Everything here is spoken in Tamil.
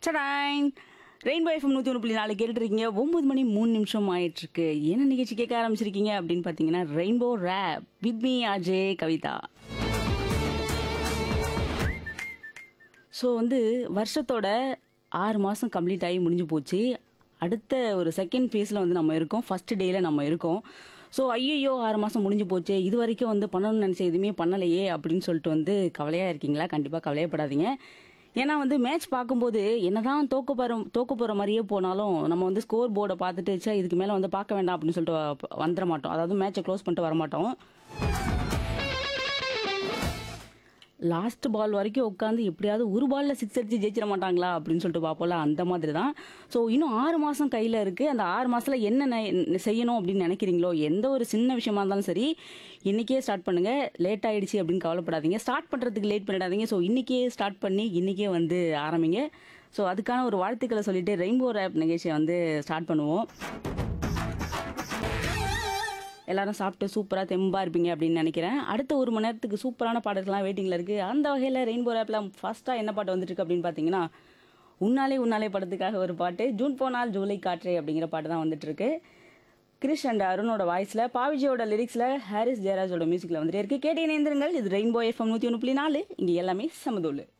சடாயின் ரெயின்போ எஃப்எம் நூற்றி ஒன்று புள்ளி நாலு கேட்டுருக்கீங்க ஒம்பது மணி மூணு நிமிஷம் ஆயிட்டுருக்கு என்ன நிகழ்ச்சி கேட்க ஆரம்பிச்சிருக்கீங்க அப்படின்னு பார்த்தீங்கன்னா rainbow rap with me Ajay Kavitha so வந்து வருஷத்தோட ஆறு மாதம் கம்ப்ளீட் ஆகி முடிஞ்சு போச்சு அடுத்த ஒரு செகண்ட் ஃபேஸில் வந்து நம்ம இருக்கோம் ஃபர்ஸ்ட் டேயில் நம்ம இருக்கோம் ஸோ ஐயோ ஆறு மாதம் முடிஞ்சு போச்சு இது வரைக்கும் வந்து பண்ணணும்னு நினச்ச எதுவுமே பண்ணலையே அப்படின்னு சொல்லிட்டு வந்து கவலையாக இருக்கீங்களா கண்டிப்பாக கவலையப்படாதீங்க ஏன்னா வந்து மேட்ச் பார்க்கும்போது என்னதான் தோக்க போகிற தோக்க போகிற மாதிரியே போனாலும் நம்ம வந்து ஸ்கோர் போர்டை பார்த்துட்டு ச்சே இதுக்கு மேலே வந்து பார்க்க வேண்டாம் அப்படின்னு சொல்லிட்டு வ- வந்துட மாட்டோம் அதாவது மேட்சை க்ளோஸ் பண்ணிட்டு வர மாட்டோம் லாஸ்ட் பால் வரைக்கும் உட்காந்து எப்படியாவது ஒரு பால்ல சிக்ஸ் அடிச்சு ஜெயிச்சிட மாட்டாங்களா அப்படின்னு சொல்லிட்டு பார்ப்போம்ல அந்த மாதிரி தான் ஸோ இன்னும் ஆறு மாதம் கையில் இருக்குது அந்த ஆறு மாதத்தில் என்ன நெ- செய்யணும் அப்படின்னு நினைக்கிறீங்களோ எந்த ஒரு சின்ன விஷயமா இருந்தாலும் சரி இன்றைக்கே ஸ்டார்ட் பண்ணுங்கள் லேட் ஆயிடுச்சு அப்படின்னு கவலைப்படாதீங்க ஸ்டார்ட் பண்ணுறதுக்கு லேட் பண்ணிடாதீங்க ஸோ இன்றைக்கே ஸ்டார்ட் பண்ணி இன்றைக்கே வந்து ஆரம்பிங்க ஸோ அதுக்கான ஒரு வாழ்த்துக்களை சொல்லிட்டு ரெயின்போ ரேப் நிகழ்ச்சியை வந்து ஸ்டார்ட் பண்ணுவோம் எல்லாரும் சாப்பிட்டு சூப்பராக தெம்பாக இருப்பீங்க அப்படின்னு நினைக்கிறேன் அடுத்த ஒரு மணி நேரத்துக்கு சூப்பரான பாடல்கள்லாம் வெயிட்டிங்கில் இருக்குது அந்த வகையில் ரெயின்போ ரேப்பில் ஃபஸ்ட்டாக என்ன பாட்டு வந்துட்டு இருக்கு அப்படின்னு பார்த்தீங்கன்னா உன்னாலே உன்னாலே படத்துக்காக ஒரு பாட்டு ஜூன் போனால் ஜூலை காற்றே அப்படிங்கிற பாட்டு தான் வந்துட்டு இருக்கு கிரிஷ் அண்ட் அருணோட வாய்ஸில் பாவிஜியோட லிரிக்ஸில் ஹாரிஸ் ஜெயராஜோட மியூசிக்கில் வந்துட்டு இருக்கு கேட்டு இணைந்திருங்கள் இது ரெயின்போ எஃப்எம் நூற்றி ஒன்று புள்ளி நாலு இங்கே எல்லாமே சமதூள்